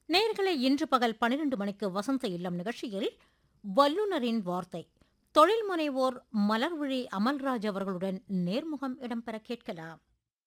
நேயர்களே இன்று பகல் பனிரெண்டு மணிக்கு வசந்த இல்லம் நிகழ்ச்சியில் வல்லுநரின் வார்த்தை தொழில் முனைவோர் மலர்விழி அமல்ராஜ் அவர்களுடன் நேர்முகம் இடம்பெற கேட்கலாம்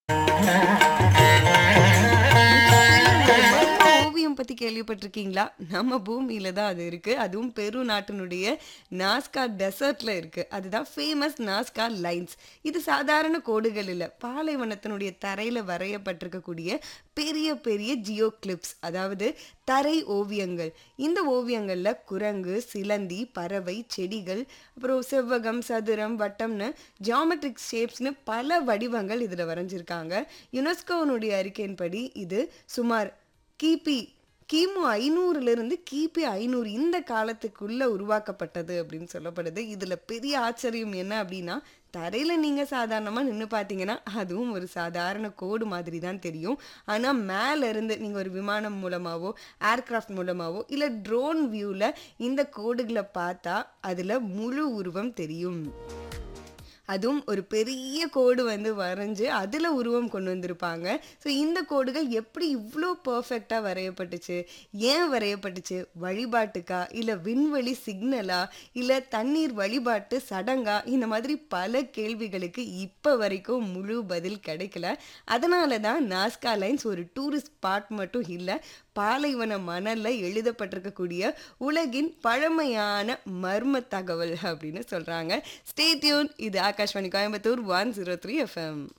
மர்ம ஓவியம் பத்தி கேள்விப்பட்டிருக்கீங்களா நம்ம பூமியில தான் அது இருக்கு அதுவும் பெரு நாட்டினுடைய நாஸ்கா டெசர்ட்ல இருக்கு அதுதான் ஃபேமஸ் நாஸ்கா லைன்ஸ் இது சாதாரண கோடுகள் இல்ல பாலைவனத்தினுடைய தரையில வரையப்பட்டிருக்கக்கூடிய பெரிய பெரிய ஜியோ கிளிப்ஸ் அதாவது தரை ஓவியங்கள் இந்த ஓவியங்கள்ல குரங்கு சிலந்தி பறவை செடிகள் அப்புறம் செவ்வகம் சதுரம் வட்டம்னு ஜியாமெட்ரிக் ஷேப்ஸ்னு பல வடிவங்கள் இதுல வரைஞ்சிருக்காங்க யுனெஸ்கோனுடைய அறிக்கையின்படி இது சுமார் கிபி கிமு ஐநூறுல இருந்து கிபி ஐநூறு இந்த காலத்துக்குள்ள உருவாக்கப்பட்டது அப்படின்னு சொல்லப்படுது இதுல பெரிய ஆச்சரியம் என்ன அப்படின்னா தரையில நீங்க சாதாரணமா நின்று பார்த்தீங்கன்னா அதுவும் ஒரு சாதாரண கோடு மாதிரி தான் தெரியும் ஆனா மேல இருந்து நீங்க ஒரு விமானம் மூலமாவோ ஏர்கிராஃப்ட் மூலமாவோ இல்ல ட்ரோன் வியூல இந்த கோடுகளை பார்த்தா அதுல முழு உருவம் தெரியும் அதுவும் ஒரு பெரிய கோடு வந்து வரைஞ்சு அதில் உருவம் கொண்டு வந்திருப்பாங்க ஸோ இந்த கோடுகள் எப்படி இவ்வளோ பர்ஃபெக்டாக வரையப்பட்டுச்சு ஏன் வரையப்பட்டுச்சு வழிபாட்டுக்கா இல்லை விண்வெளி சிக்னலா இல்லை தண்ணீர் வழிபாட்டு சடங்கா இந்த மாதிரி பல கேள்விகளுக்கு இப்போ வரைக்கும் முழு பதில் கிடைக்கல அதனால தான் நாஸ்கா லைன்ஸ் ஒரு டூரிஸ்ட் ஸ்பாட் மட்டும் இல்லை பாலைவன மணல்ல எழுதப்பட்டிருக்கக்கூடிய உலகின் பழமையான மர்ம தகவல் அப்படின்னு சொல்றாங்க ஸ்டேட்யூன் இது Akashvani Coimbatore one zero three FM